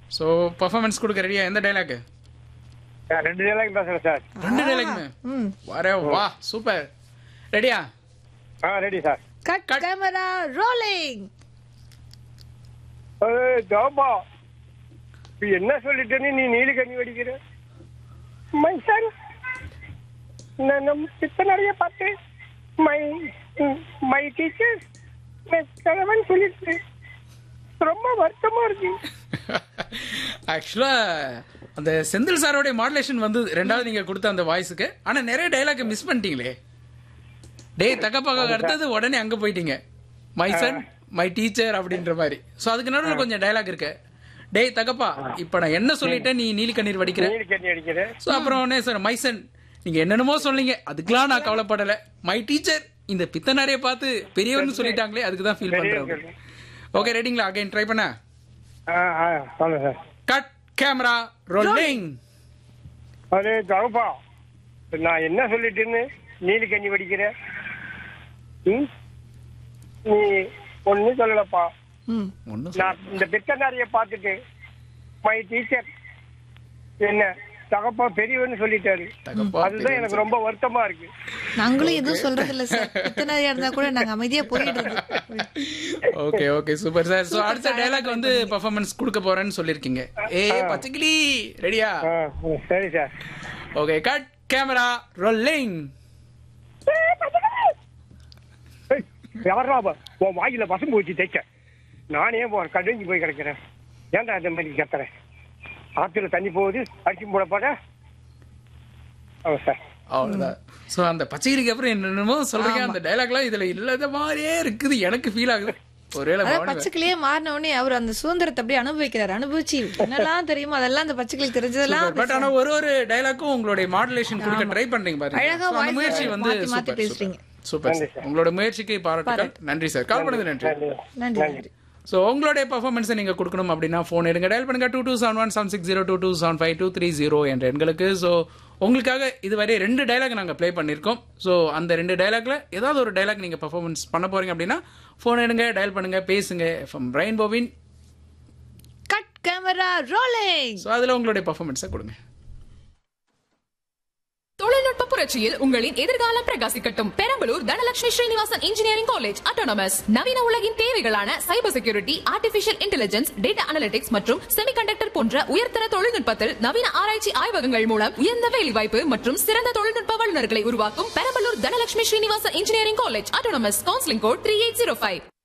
So performance கொடுக்க ரெடியா எந்த டைலாக் சார் ரெண்டு டைலாக் பேசுறேன் சார் ரெண்டு டைலாக்குமே ம் வரே வா சூப்பர் ரெடியா ஆ ready sir cut camera rolling ஏய், ஜாபா நீ என்ன சொல்லிட்டேன்னு நீ நீலி கண்ணி வடிக்கிற மை சன் நான் நம்ம சித்த நிறைய பார்த்து மை மை டீச்சர் கிழவன் சொல்லிட்டு ரொம்ப வருத்தமா இருக்கு ஆக்சுவலா அந்த செந்தில் சாரோடைய மாடுலேஷன் வந்து ரெண்டாவது நீங்க கொடுத்த அந்த வாய்ஸுக்கு ஆனா நிறைய டைலாக் மிஸ் பண்ணிட்டீங்களே டேய் தக்கப்பாக்க அடுத்தது உடனே அங்க போயிட்டீங்க மை சன் மை டீச்சர் அப்படின்ற மாதிரி சோ அதுக்கு நடுவில் கொஞ்சம் டைலாக் இருக்கு டேய் தகப்பா இப்ப நான் என்ன சொல்லிட்டேன் நீ நீலி கண்ணீர் வடிக்கிற நீலி கண்ணி அடிக்கிற சோ அப்புறம் உடனே சார் மை சன் நீங்க என்னென்னமோ சொன்னீங்க அதுக்கெல்லாம் நான் கவலைப்படல மை டீச்சர் இந்த பித்தனாரைய பார்த்து பெரியவர்னு சொல்லிட்டாங்களே அதுக்கு தான் ஃபீல் பண்றேன் பெரியவர். ஓகே ரெடிங்களா அகைன் ட்ரை பண்ண ஆ ஆ சொல்லுங்க சார் கட் கேமரா ரோலிங் அரே ஜாபா நான் என்ன சொல்லிட்டேன்னு நீலி கண்ணி வடிக்கிற ம்? நீ ஒன்னும் சொல்லலப்பா ம் ஒன்னும் நான் இந்த பித்தனாரிய பார்த்துட்டு மை டீச்சர் என்ன தகப்பா பெரியவன்னு சொல்லிட்டாரு தகப்பா அதுதான் எனக்கு ரொம்ப வருத்தமா இருக்கு நாங்களும் எதுவும் சொல்றது இல்ல சார் இத்தனையா இருந்தா கூட நாங்க அமைதியா போயிடுறது okay okay super sir so அடுத்த டைலாக் வந்து பெர்ஃபார்மன்ஸ் கொடுக்க போறேன்னு சொல்லிருக்கீங்க ஏ பச்சைக்கிளி ரெடியா ஆ, சரி sir okay cut camera rolling யாரா அவ? உன் வாயில வசம்பு வச்சு தைக்க நானே போறேன் கடைஞ்சி போய் கிடக்கிறேன் ஏன்டா இந்த மாதிரி கத்துறேன் ஆத்துல தண்ணி போகுது அடிச்சு போட போட ஆமா சார் அவ்வளவுதான் சோ அந்த பச்சைக்கிளிக்கு அப்புறம் என்னென்னமோ சொல்றீங்க அந்த டைலாக்லாம் இதுல இல்லாத மாதிரியே இருக்குது எனக்கு ஃபீல் ஆகுது ஒருவேளை அதான் பவானி பச்சைக்கிளியே மாறின உடனே அவர் அந்த சுதந்திரத்தை அப்படியே அனுபவிக்கிறார் அனுபவிச்சு என்னெல்லாம் தெரியுமோ அதெல்லாம் அந்த பச்சைக்கிளி தெரிஞ்சதெல்லாம் பட் ஆனா ஒரு ஒரு டைலாக்கும் உங்களுடைய மாடுலேஷன் கொடுக்க ட்ரை பண்றீங்க பாருங்க அழகா So, அந்த voice முயற்சி வந்து மாத்தி மாத்தி சூப்பர் பேசுறீங்க. சூப்பர் சார் உங்களோட முயற்சிக்கு பாராட்டுகள் நன்றி சார் கால் பண்ணது நன்றி நன்றி நன்றி ஸோ உங்களுடைய பர்ஃபார்மன்ஸை நீங்கள் கொடுக்கணும் அப்படின்னா ஃபோன் எடுங்க டயல் பண்ணுங்க two two seven one seven six zero two two seven five two three zero என்ற எண்களுக்கு ஸோ உங்களுக்காக இதுவரை ரெண்டு டைலாக் நாங்கள் ப்ளே பண்ணியிருக்கோம் ஸோ அந்த ரெண்டு டைலாக்ல ஏதாவது ஒரு டைலாக் நீங்கள் பர்ஃபார்மன்ஸ் பண்ண போறீங்க அப்படின்னா ஃபோன் எடுங்க டயல் பண்ணுங்க பேசுங்க எஃப்எம் பிரைன் போவின் கட் கேமரா ரோலிங் ஸோ அதில் உங்களுடைய பர்ஃபார்மன்ஸை கொடுங்க தொழில்நுட்ப புரட்சியில் உங்களின் எதிர்காலம் பிரகாசிக்கட்டும் Perambalur Dhanalakshmi Srinivasan engineering college autonomous நவீன உலகின் தேவைகளான cyber security artificial intelligence data analytics மற்றும் செமிகண்டக்டர் போன்ற உயர்தர தொழில்நுட்பத்தில் நவீன ஆராய்ச்சி ஆய்வகங்கள் மூலம் உயர்ந்த வேலைவாய்ப்பு மற்றும் சிறந்த தொழில்நுட்ப வல்லுநர்களை உருவாக்கும் Perambalur Dhanalakshmi Srinivasan engineering college autonomous counselling code three eight zero five